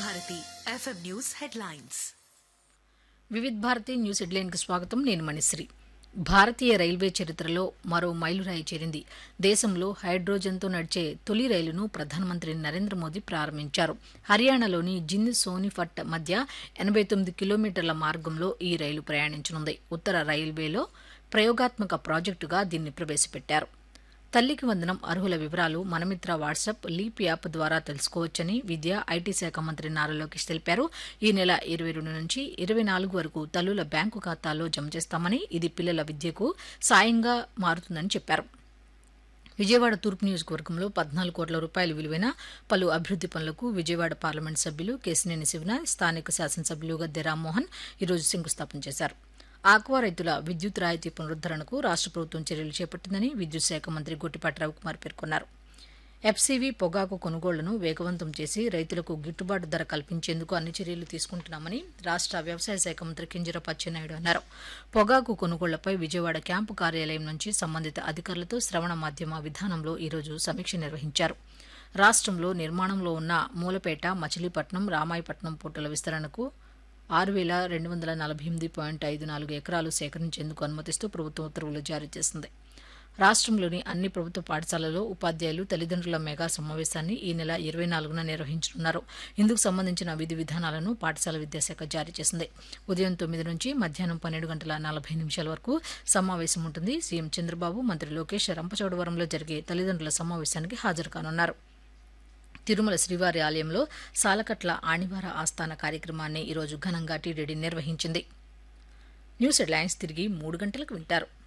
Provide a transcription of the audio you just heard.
Bharati FM news headlines Vividh Bharati news హెడ్లైన్కి స్వాగతం నేను మణిశ్రీ భారతీయ రైల్వే చరిత్రలో మరో మైలురాయి చేరింది దేశంలో హైడ్రోజన్తో నడిచే తొలి రైలును ప్రధానమంత్రి నరేంద్ర మోదీ ప్రారంభించారు హర్యానాలోని జింద్ సోనిఫట్ మధ్య ఎనభై తొమ్మిది కిలోమీటర్ల మార్గంలో ఈ రైలు ప్రయాణించనుంది ఉత్తర రైల్వేలో ప్రయోగాత్మక ప్రాజెక్టుగా దీన్ని ప్రవేశపెట్టారు తల్లికి వందనం అర్హుల వివరాలు మనమిత్ర వాట్సాప్ లీప్ యాప్ ద్వారా తెలుసుకోవచ్చని విద్య ఐటీ శాఖ మంత్రి నారా లోకేష్ తెలిపారు ఈ నెల ఇరవై రెండు నుంచి ఇరవై నాలుగు వరకు తల్లుల బ్యాంకు ఖాతాల్లో జమ చేస్తామని ఇది పిల్లల విద్యకు సాయంగా మారుతుందని చెప్పారు విజయవాడ తూర్పు నియోజకవర్గంలో పద్నాలుగు కోట్ల రూపాయల విలువైన పలు అభివృద్ది పనులకు విజయవాడ పార్లమెంట్ సభ్యులు కేసినేని శివనాథ్ స్థానిక శాసనసభ్యులు గద్దె రామ్మోహన్ ఈరోజు శంకుస్థాపన చేశారు ఆక్వా రైతుల విద్యుత్ రాయితీ పునరుద్దరణకు రాష్ట్ర ప్రభుత్వం చర్యలు చేపట్టిందని విద్యుత్ శాఖ మంత్రి గొట్టిపాటి రవికుమార్ పేర్కొన్నారు ఎఫ్సీవీ పొగాకు కొనుగోళ్లను వేగవంతం చేసి రైతులకు గిట్టుబాటు ధర కల్పించేందుకు అన్ని చర్యలు తీసుకుంటున్నామని రాష్ట్ర వ్యవసాయ శాఖ మంత్రి కింజరపు అచ్చెన్నాయుడు అన్నారు పొగాకు కొనుగోళ్లపై విజయవాడ క్యాంపు కార్యాలయం నుంచి సంబంధిత అధికారులతో శ్రవణ మాధ్యమ విధానంలో ఈరోజు సమీక్ష నిర్వహించారు రాష్ట్రంలో నిర్మాణంలో ఉన్న మూలపేట మచిలీపట్నం రామాయపట్నం పోర్టుల విస్తరణకు ఆరు వేల రెండు వందల నలభై ఎనిమిది పాయింట్ ఐదు నాలుగు ఎకరాలు సేకరించేందుకు అనుమతిస్తూ ప్రభుత్వం ఉత్తర్వులు జారీ చేసింది రాష్ట్రంలోని అన్ని ప్రభుత్వ పాఠశాలల్లో ఉపాధ్యాయులు తల్లిదండ్రుల మెగా సమావేశాన్ని ఈ నెల ఇరవై నాలుగున నిర్వహించనున్నారు ఇందుకు సంబంధించిన విధి విధానాలను పాఠశాల విద్యాశాఖ జారీ చేసింది ఉదయం తొమ్మిది నుంచి మధ్యాహ్నం పన్నెండు గంటల నలభై నిమిషాల వరకు సమావేశం ఉంటుంది సీఎం చంద్రబాబు మంత్రి లోకేష్ రంపచోడవరంలో జరిగే తల్లిదండ్రుల సమావేశానికి హాజరు కానున్నారు తిరుమల శ్రీవారి ఆలయంలో సాలకట్ల ఆణివార ఆస్థాన కార్యక్రమాన్ని ఈరోజు ఘనంగా టీడీడీ నిర్వహించింది న్యూస్ హెడ్లైన్స్ తిరిగి మూడు గంటలకు వింటారు